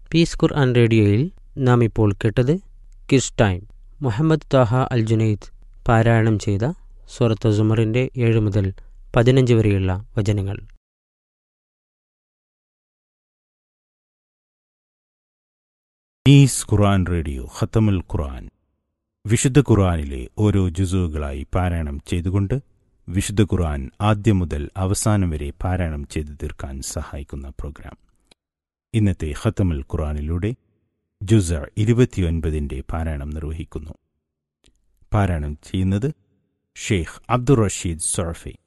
piece ഖുർആൻ റേഡിയോയിൽ നാം ഇപ്പോൾ കേട്ടത് കിസ് ടൈം മുഹമ്മദ് താഹ അൽ ജുനൈദ് പാരായണം ചെയ്ത സൂറത്ത് സുമറിൻ്റെ ഏഴ് മുതൽ പതിനഞ്ച് വരെയുള്ള വചനങ്ങൾ ഈസ് ഖുർആൻ റേഡിയോ ഖത്തമുൽ ഖുർആൻ വിശുദ്ധ ഖുർആനിലെ ഓരോ ജുസുകളായി പാരായണം ചെയ്തുകൊണ്ട് വിശുദ്ധ ഖുർആൻ ആദ്യം മുതൽ അവസാനം വരെ പാരായണം ചെയ്തു തീർക്കാൻ സഹായിക്കുന്ന പ്രോഗ്രാം ഇന്നത്തെ ഖത്തമുൽ ഖുർആനിലൂടെ ജുസ ഇരുപത്തിയൊൻപതിൻ്റെ പാരായണം നിർവഹിക്കുന്നു പാരായണം ചെയ്യുന്നത് ഷെയ്ഖ് അബ്ദുൾ റഷീദ് സൊറഫി